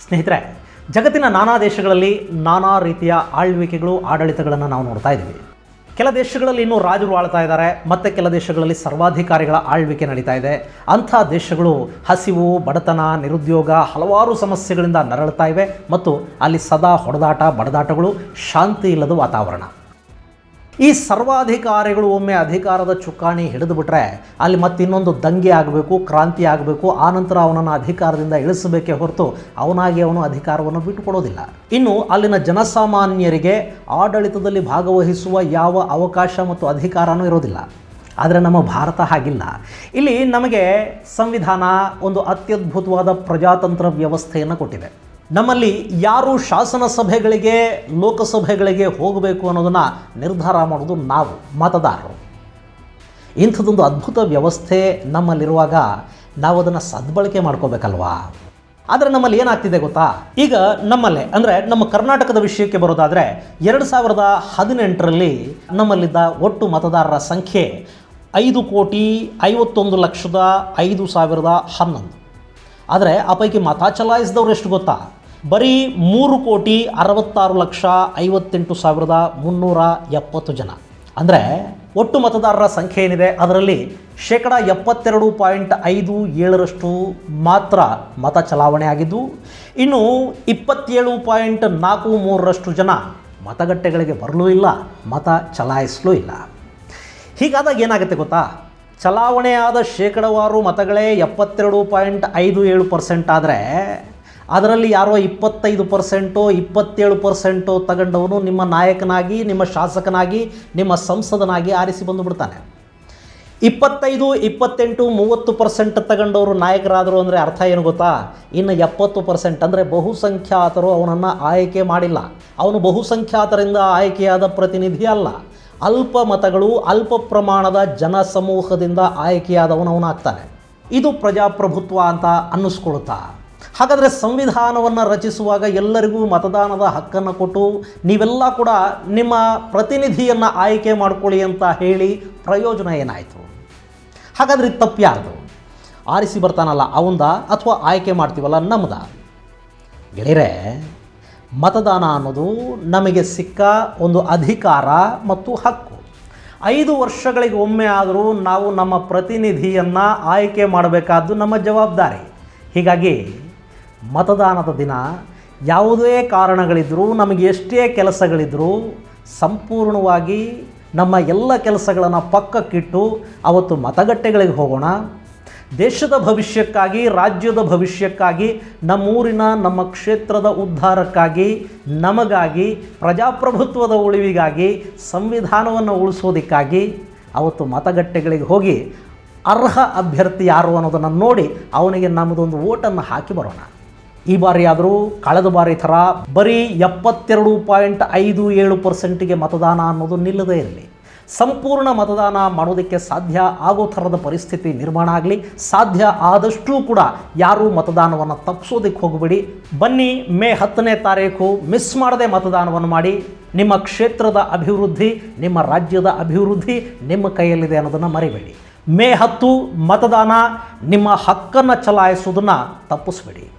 ಸ್ನೇಹಿತರೆ ಜಗತ್ತಿನ ನಾನಾ ದೇಶಗಳಲ್ಲಿ ನಾನಾ ರೀತಿಯ ಆಳ್ವಿಕೆಗಳು ಆಡಳಿತಗಳನ್ನು ನಾವು ನೋಡ್ತಾ ಇದ್ದೀವಿ ಕೆಲ ದೇಶಗಳಲ್ಲಿ ಇನ್ನೂ ರಾಜರು ಆಳ್ತಾ ಇದ್ದಾರೆ ಮತ್ತು ಕೆಲ ದೇಶಗಳಲ್ಲಿ ಸರ್ವಾಧಿಕಾರಿಗಳ ಆಳ್ವಿಕೆ ನಡೀತಾ ಇದೆ ಅಂಥ ದೇಶಗಳು ಹಸಿವು ಬಡತನ ನಿರುದ್ಯೋಗ ಹಲವಾರು ಸಮಸ್ಯೆಗಳಿಂದ ನರಳುತ್ತಾ ಇವೆ ಮತ್ತು ಅಲ್ಲಿ ಸದಾ ಹೊಡೆದಾಟ ಬಡದಾಟಗಳು ಶಾಂತಿ ಇಲ್ಲದ ವಾತಾವರಣ ಈ ಸರ್ವಾಧಿಕಾರಿಗಳು ಒಮ್ಮೆ ಅಧಿಕಾರದ ಚುಕ್ಕಾಣಿ ಹಿಡಿದು ಬಿಟ್ರೆ ಅಲ್ಲಿ ಮತ್ತಿನ್ನೊಂದು ದಂಗೆ ಆಗಬೇಕು ಕ್ರಾಂತಿ ಆಗಬೇಕು ಆನಂತರ ಅವನನ್ನು ಅಧಿಕಾರದಿಂದ ಇಳಿಸಬೇಕೇ ಹೊರತು ಅವನಾಗಿ ಅವನು ಅಧಿಕಾರವನ್ನು ಬಿಟ್ಟುಕೊಡೋದಿಲ್ಲ ಇನ್ನು ಅಲ್ಲಿನ ಜನಸಾಮಾನ್ಯರಿಗೆ ಆಡಳಿತದಲ್ಲಿ ಭಾಗವಹಿಸುವ ಯಾವ ಅವಕಾಶ ಮತ್ತು ಅಧಿಕಾರನೂ ಇರೋದಿಲ್ಲ ಆದರೆ ನಮ್ಮ ಭಾರತ ಹಾಗಿಲ್ಲ ಇಲ್ಲಿ ನಮಗೆ ಸಂವಿಧಾನ ಒಂದು ಅತ್ಯದ್ಭುತವಾದ ಪ್ರಜಾತಂತ್ರ ವ್ಯವಸ್ಥೆಯನ್ನು ಕೊಟ್ಟಿದೆ ನಮ್ಮಲ್ಲಿ ಯಾರು ಶಾಸನ ಸಭೆಗಳಿಗೆ ಲೋಕಸಭೆಗಳಿಗೆ ಹೋಗಬೇಕು ಅನ್ನೋದನ್ನು ನಿರ್ಧಾರ ಮಾಡೋದು ನಾವು ಮತದಾರರು ಇಂಥದ್ದೊಂದು ಅದ್ಭುತ ವ್ಯವಸ್ಥೆ ನಮ್ಮಲ್ಲಿರುವಾಗ ನಾವು ಅದನ್ನು ಸದ್ಬಳಕೆ ಮಾಡ್ಕೋಬೇಕಲ್ವಾ ಆದರೆ ನಮ್ಮಲ್ಲಿ ಏನಾಗ್ತಿದೆ ಗೊತ್ತಾ ಈಗ ನಮ್ಮಲ್ಲೇ ಅಂದರೆ ನಮ್ಮ ಕರ್ನಾಟಕದ ವಿಷಯಕ್ಕೆ ಬರೋದಾದರೆ ಎರಡು ಸಾವಿರದ ಹದಿನೆಂಟರಲ್ಲಿ ನಮ್ಮಲ್ಲಿದ್ದ ಒಟ್ಟು ಮತದಾರರ ಸಂಖ್ಯೆ ಐದು ಕೋಟಿ ಐವತ್ತೊಂದು ಲಕ್ಷದ ಐದು ಸಾವಿರದ ಹನ್ನೊಂದು ಆದರೆ ಆ ಪೈಕಿ ಮತ ಚಲಾಯಿಸಿದವರು ಎಷ್ಟು ಗೊತ್ತಾ ಬರೀ ಮೂರು ಕೋಟಿ ಅರವತ್ತಾರು ಲಕ್ಷ ಐವತ್ತೆಂಟು ಸಾವಿರದ ಮುನ್ನೂರ ಎಪ್ಪತ್ತು ಜನ ಅಂದರೆ ಒಟ್ಟು ಮತದಾರರ ಸಂಖ್ಯೆ ಏನಿದೆ ಅದರಲ್ಲಿ ಶೇಕಡ ಎಪ್ಪತ್ತೆರಡು ಪಾಯಿಂಟ್ ಐದು ಏಳರಷ್ಟು ಮಾತ್ರ ಮತ ಚಲಾವಣೆ ಆಗಿದ್ದು ಇನ್ನು ಇಪ್ಪತ್ತೇಳು ಪಾಯಿಂಟ್ ನಾಲ್ಕು ಮೂರರಷ್ಟು ಜನ ಮತಗಟ್ಟೆಗಳಿಗೆ ಬರಲೂ ಇಲ್ಲ ಮತ ಚಲಾಯಿಸಲೂ ಇಲ್ಲ ಹೀಗಾದಾಗ ಏನಾಗುತ್ತೆ ಗೊತ್ತಾ ಚಲಾವಣೆಯಾದ ಶೇಕಡವಾರು ಮತಗಳೇ ಎಪ್ಪತ್ತೆರಡು ಪಾಯಿಂಟ್ ಐದು ಏಳು ಪರ್ಸೆಂಟ್ ಆದರೆ ಅದರಲ್ಲಿ ಯಾರೋ ಇಪ್ಪತ್ತೈದು ಪರ್ಸೆಂಟು ಇಪ್ಪತ್ತೇಳು ಪರ್ಸೆಂಟು ತಗೊಂಡವನು ನಿಮ್ಮ ನಾಯಕನಾಗಿ ನಿಮ್ಮ ಶಾಸಕನಾಗಿ ನಿಮ್ಮ ಸಂಸದನಾಗಿ ಆರಿಸಿ ಬಂದು ಬಿಡ್ತಾನೆ ಇಪ್ಪತ್ತೈದು ಇಪ್ಪತ್ತೆಂಟು ಮೂವತ್ತು ಪರ್ಸೆಂಟ್ ತಗೊಂಡವರು ನಾಯಕರಾದರು ಅಂದರೆ ಅರ್ಥ ಏನು ಗೊತ್ತಾ ಇನ್ನು ಎಪ್ಪತ್ತು ಪರ್ಸೆಂಟ್ ಅಂದರೆ ಬಹುಸಂಖ್ಯಾತರು ಅವನನ್ನು ಆಯ್ಕೆ ಮಾಡಿಲ್ಲ ಅವನು ಬಹುಸಂಖ್ಯಾತರಿಂದ ಆಯ್ಕೆಯಾದ ಪ್ರತಿನಿಧಿ ಅಲ್ಲ ಅಲ್ಪ ಮತಗಳು ಅಲ್ಪ ಪ್ರಮಾಣದ ಜನಸಮೂಹದಿಂದ ಆಯ್ಕೆಯಾದವನು ಅವನಾಗ್ತಾನೆ ಇದು ಪ್ರಜಾಪ್ರಭುತ್ವ ಅಂತ ಅನ್ನಿಸ್ಕೊಳ್ತಾ ಹಾಗಾದರೆ ಸಂವಿಧಾನವನ್ನು ರಚಿಸುವಾಗ ಎಲ್ಲರಿಗೂ ಮತದಾನದ ಹಕ್ಕನ್ನು ಕೊಟ್ಟು ನೀವೆಲ್ಲ ಕೂಡ ನಿಮ್ಮ ಪ್ರತಿನಿಧಿಯನ್ನು ಆಯ್ಕೆ ಮಾಡ್ಕೊಳ್ಳಿ ಅಂತ ಹೇಳಿ ಪ್ರಯೋಜನ ಏನಾಯಿತು ಹಾಗಾದ್ರೆ ಇದು ತಪ್ಪು ಯಾರ್ದು ಆರಿಸಿ ಬರ್ತಾನಲ್ಲ ಅವಂದ ಅಥವಾ ಆಯ್ಕೆ ಮಾಡ್ತೀವಲ್ಲ ನಮ್ಮದ ಗೆಳೆಯರೆ ಮತದಾನ ಅನ್ನೋದು ನಮಗೆ ಸಿಕ್ಕ ಒಂದು ಅಧಿಕಾರ ಮತ್ತು ಹಕ್ಕು ಐದು ವರ್ಷಗಳಿಗೆ ಒಮ್ಮೆ ಆದರೂ ನಾವು ನಮ್ಮ ಪ್ರತಿನಿಧಿಯನ್ನು ಆಯ್ಕೆ ಮಾಡಬೇಕಾದ್ದು ನಮ್ಮ ಜವಾಬ್ದಾರಿ ಹೀಗಾಗಿ ಮತದಾನದ ದಿನ ಯಾವುದೇ ಕಾರಣಗಳಿದ್ದರೂ ನಮಗೆ ಎಷ್ಟೇ ಕೆಲಸಗಳಿದ್ದರೂ ಸಂಪೂರ್ಣವಾಗಿ ನಮ್ಮ ಎಲ್ಲ ಕೆಲಸಗಳನ್ನು ಪಕ್ಕಕ್ಕಿಟ್ಟು ಅವತ್ತು ಮತಗಟ್ಟೆಗಳಿಗೆ ಹೋಗೋಣ ದೇಶದ ಭವಿಷ್ಯಕ್ಕಾಗಿ ರಾಜ್ಯದ ಭವಿಷ್ಯಕ್ಕಾಗಿ ನಮ್ಮೂರಿನ ನಮ್ಮ ಕ್ಷೇತ್ರದ ಉದ್ಧಾರಕ್ಕಾಗಿ ನಮಗಾಗಿ ಪ್ರಜಾಪ್ರಭುತ್ವದ ಉಳಿವಿಗಾಗಿ ಸಂವಿಧಾನವನ್ನು ಉಳಿಸೋದಕ್ಕಾಗಿ ಅವತ್ತು ಮತಗಟ್ಟೆಗಳಿಗೆ ಹೋಗಿ ಅರ್ಹ ಅಭ್ಯರ್ಥಿ ಯಾರು ಅನ್ನೋದನ್ನು ನೋಡಿ ಅವನಿಗೆ ನಮ್ಮದೊಂದು ಓಟನ್ನು ಹಾಕಿ ಬರೋಣ ಈ ಬಾರಿ ಆದರೂ ಕಳೆದ ಬಾರಿ ಥರ ಬರೀ ಎಪ್ಪತ್ತೆರಡು ಪಾಯಿಂಟ್ ಐದು ಏಳು ಪರ್ಸೆಂಟಿಗೆ ಮತದಾನ ಅನ್ನೋದು ನಿಲ್ಲದೇ ಇರಲಿ ಸಂಪೂರ್ಣ ಮತದಾನ ಮಾಡೋದಕ್ಕೆ ಸಾಧ್ಯ ಆಗೋ ಥರದ ಪರಿಸ್ಥಿತಿ ನಿರ್ಮಾಣ ಆಗಲಿ ಸಾಧ್ಯ ಆದಷ್ಟೂ ಕೂಡ ಯಾರೂ ಮತದಾನವನ್ನು ತಪ್ಪಿಸೋದಕ್ಕೆ ಹೋಗಬೇಡಿ ಬನ್ನಿ ಮೇ ಹತ್ತನೇ ತಾರೀಕು ಮಿಸ್ ಮಾಡದೆ ಮತದಾನವನ್ನು ಮಾಡಿ ನಿಮ್ಮ ಕ್ಷೇತ್ರದ ಅಭಿವೃದ್ಧಿ ನಿಮ್ಮ ರಾಜ್ಯದ ಅಭಿವೃದ್ಧಿ ನಿಮ್ಮ ಕೈಯಲ್ಲಿದೆ ಅನ್ನೋದನ್ನು ಮರಿಬೇಡಿ ಮೇ ಹತ್ತು ಮತದಾನ ನಿಮ್ಮ ಹಕ್ಕನ್ನು ಚಲಾಯಿಸೋದನ್ನು ತಪ್ಪಿಸಬೇಡಿ